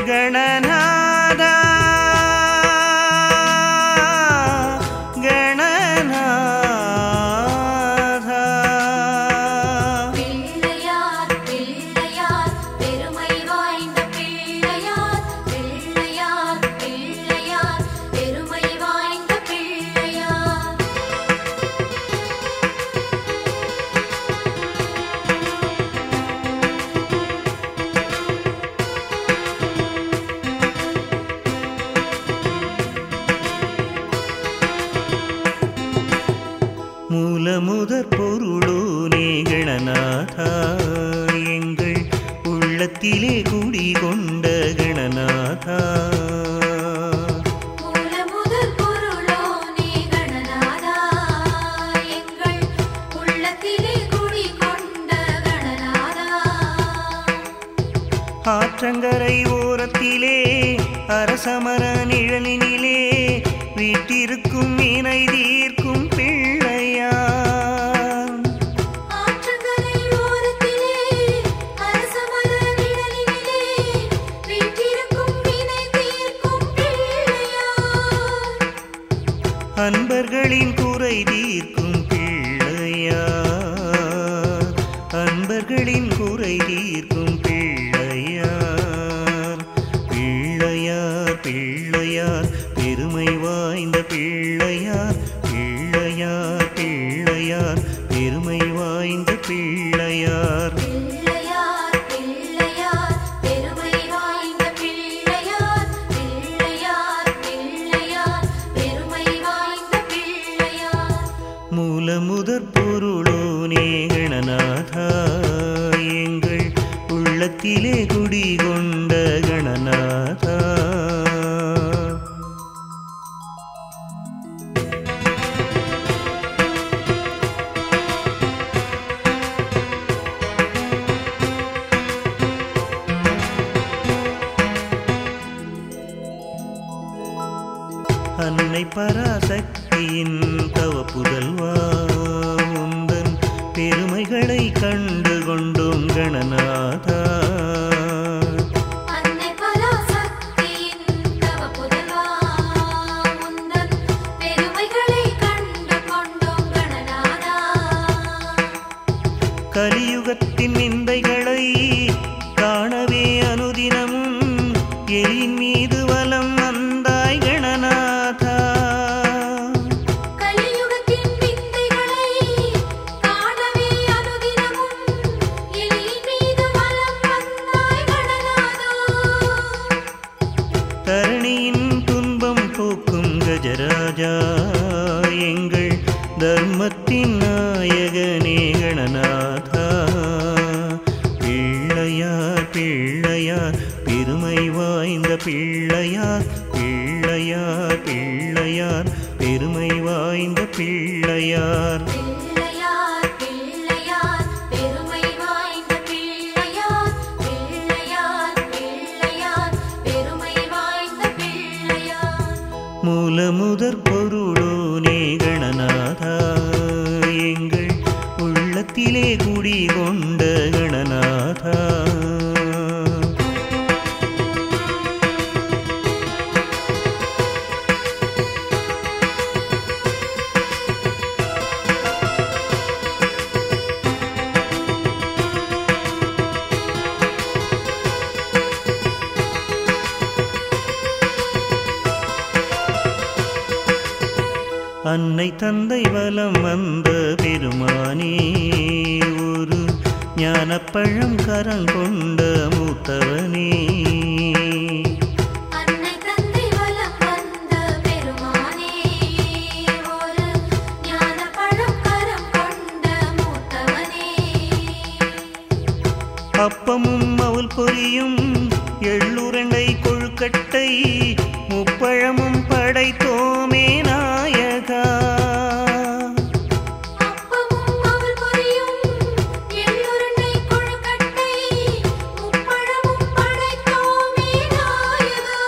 கணநாதா கணநாதா பிள்ளையார் பிள்ளையார் பெருமை வாய்ந்த பிள்ளையார் பிள்ளையார் பிள்ளையார் பெருமை வாய்ந்த பிள்ளையார் மூலமுதற் பொருளோனே கணநாதா எங்கள் உள்ளத்திலே குடிகொண்ட கணநாதா மூலமுதல் பொருளோனே கணநாதா எங்கள் உள்ளத்திலே குடிகொண்ட கணநாதா ஆற்றங்கரை ஓரத்திலே அரசமர நிழலினிலே வீட்டிருக்கும் மீனை தீர்க்கும் பிள்ளையா ஆற்றங்கரை ஓரத்திலே அரசமர நிழலினிலே வீற்றிருக்கும் வினை தீர்க்கும் பிள்ளையார் அன்பர்களின் குறை தீர்க்கும் பிள்ளையார் அன்பர்களின் குறை தீர்க்கும் பிள்ளையார் பிள்ளையார் பிள்ளையார் பெருமை வாய்ந்த பிள்ளையார் பிள்ளையார் பிள்ளையார் பெருமை வாய்ந்த பிள்ளையார் பிள்ளையார் பிள்ளையார் பெருமை வாய்ந்த பிள்ளையார் பிள்ளையார் பிள்ளையார் பெருமை வாய்ந்த பிள்ளையார் மூலமுதற் பொருளோனே கணநாதா எங்கள் உள்ளத்திலே குடிகொண்ட கணநாதா அன்னை பராசக்தியின் தவ புதல்வா உந்தன் பெருமைகளை கண்டு கொண்டோம் கணநாதா அன்னை பராசக்தியின் தவ புதல்வா உந்தன் பெருமைகளை கண்டு கொண்டோம் கணநாதா கலியுகத்தின் நிந்தைகளை காணவே அனுதினமும் எரின் மீது வலம் வந்தாய் கணநாதா கலியுகத்தின் விந்தைகளை காணவே அனுதினமும் எழில் மீது வலம் வந்தாய் கணநாதா தரணியின் துன்பம் போக்கும் கஜராஜா எங்கள் தர்மத்தின் நாயகனே கணநாதா பிள்ளையார் பிள்ளையார் பெருமை வாய்ந்த பிள்ளையார் பிள்ளையார் பிள்ளையார் பெருமை வாய்ந்த பிள்ளையார் பிள்ளையார் பிள்ளையார் பெருமை வாய்ந்த பிள்ளையார் பிள்ளையார் பிள்ளையார் பெருமை வாய்ந்த பிள்ளையார் மூலமுதற் பொருளோனே கணநாதா எங்கள் உள்ளத்திலே குடிகொண்ட கணநாதா அன்னை தந்தை வலம் வந்த பெருமானே ஒரு ஞானப்பழம் கரங்கொண்ட மூத்தவனே அன்னை தந்தை வலம் வந்த பெருமானே ஒரு ஞானப்பழம் கரம் கொண்ட மூத்தவனே அப்பமும் அவள் பொரியும் எள்ளுரண்டை கொழுக்கட்டை முப்பழமும் படைத்தோமே நாயகா அப்பமும் அவள் பொரியும் எள்ளுருண்டை கொழுக்கட்டை முப்பழமும் படைத்தோமே நாயகா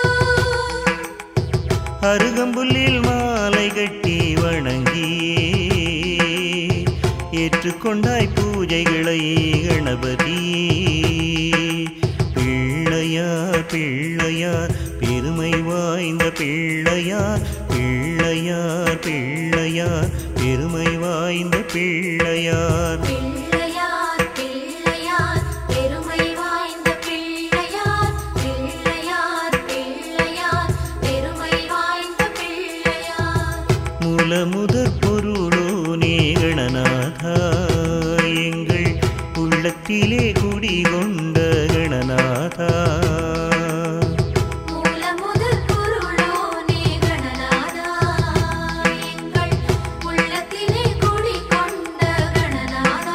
அருகம்புல்லில் மாலை கட்டி வணங்கியே ஏற்றுக்கொண்டாய் பூஜைகளை கணபதியே பிள்ளையார் பிள்ளையார் பிள்ளையார் பெருமை வாய்ந்த பிள்ளையார் பிள்ளையார் பிள்ளையார் பெருமை வாய்ந்த பிள்ளையார் பிள்ளையார் பிள்ளையார் பெருமை வாய்ந்த பிள்ளையார் பிள்ளையார் பிள்ளையார் பெருமை வாய்ந்த பிள்ளையார் மூலமுதற் பொருளோனே கணநாதா எங்கள் உள்ளத்திலே குடிகொண்ட கணநாதா மூலமுதற் பொருளோனே கணநாதா எங்கள் உள்ளத்திலே குடிகொண்ட கணநாதா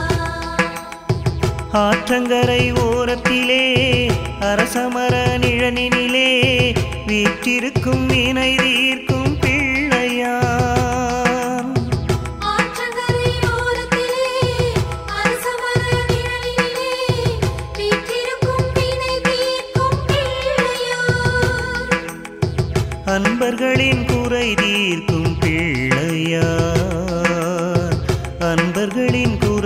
ஆற்றங்கரை ஓரத்திலே அரசமர நிழனினிலே வீற்றிருக்கும் வினை தீர்க்கும் பிள்ளையார் ஆற்றங்கரை ஓரத்திலே அரசமர நிழலிலே வீற்றிருக்கும் வினை தீர்க்கும் பிள்ளையார் அன்பர்களின் குறை தீர்க்கும் பிள்ளையார் அன்பர்களின் குறை